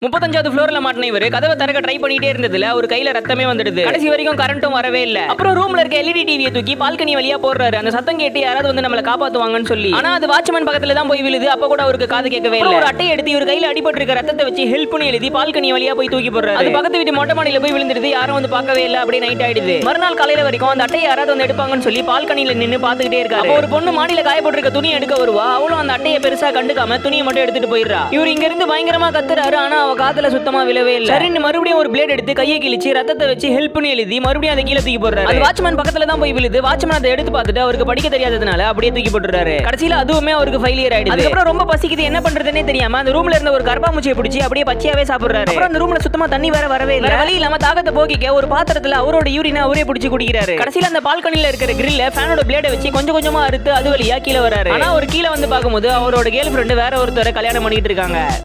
முப்பத்தஞ்சாவது ஃப்ளோர்ல மாட்டின இவரு கதவை திறக்க ட்ரை பண்ணிட்டே இருந்ததுல ஒரு கையில ரத்தமே வந்துடுது கடைசி வரைக்கும் கரண்ட்டும் வரவே இல்ல அப்புறம் ரூம்ல இருக்க எல்இடி டிவியை தூக்கி பால்கனி வழியா போடுறாரு அந்த சத்தம் கேட்டு யாராவது வந்து நம்மள காப்பாத்துவாங்கன்னு சொல்லி ஆனா அது வாட்ச்மேன் பக்கத்துல தான் போய் விழுது அப்ப கூட அவருக்கு காது கேட்கவே இல்ல ஒரு அட்டையை எடுத்து இவர் கையில அடிபட்டு இருக்க ரத்தத்தை வச்சு ஹெல்ப்னு எழுதி பால்கனி வழியா போய் தூக்கி போடுறாரு அது பக்கத்து வீட்டு மொட்டை மாடியில போய் விழுந்துடுது யாரும் வந்து பார்க்கவே இல்ல அப்படியே நைட் ஆயிடுது மறுநாள் காலையில வரைக்கும் அந்த அட்டையை யாராவது வந்து எடுப்பாங்கன்னு சொல்லி பால்கனியில நின்னு பாத்துக்கிட்டே இருக்காரு அப்போ ஒரு பொண்ணு மாடியில காயப்பட்டிருக்க துணி எடுக்க வருவா அவளும் அந்த அட்டையை பெருசா கண்டுக்காம துணியை மட்டும் எடுத்துட்டு போயிடுறா இவர் இங்க இருந்து பயங்கரமா கத்துறாரு ஆனா அவ காதுல சுத்தமா விழவே இல்ல சரின்னு மறுபடியும் ஒரு பிளேட் எடுத்து கையை கிழிச்சு ரத்தத்தை வச்சு ஹெல்ப்னு எழுதி மறுபடியும் அதை கீழே தூக்கி போடுறாரு அது வாட்ச்மேன் பக்கத்துல தான் போய் விழுது வாட்ச்மேன் அதை எடுத்து பார்த்துட்டு அவருக்கு படிக்க தெரியாததுனால அப்படியே தூக்கி போட்டுறாரு கடைசியில அதுவுமே அவருக்கு ஃபெயிலியர் ஆயிடுது அதுக்கப்புறம் ரொம்ப பசிக்குது என்ன பண்றதுனே தெரியாம அந்த ரூம்ல இருந்த ஒரு கர்ப்பாமூச்சியை பிடிச்சி அப்படியே பச்சையாவே சாப்பிடுறாரு அப்புறம் அந்த ரூம்ல சுத்தமா தண்ணி வேற வரவே இல்ல வேற வழி இல்லாம தாகத்தை போக்கிக்க ஒரு பாத்திரத்துல அவரோட யூரினை அவரே பிடிச்சி குடிக்கிறாரு கடைசியில அந்த பால்கனில இருக்கிற கிரில்ல ஃபேனோட பிளேட வச்சு கொஞ்சம் கொஞ்சமா அறுத்து அது வழியா கீழே வராரு ஆனா அவர் கீழே வந்து பார்க்கும்போது அவரோட கேர்ள் ஃப்ரெண்டு வேற ஒருத்தரை கல்யாணம் பண்ணிட்டு இருக்காங்க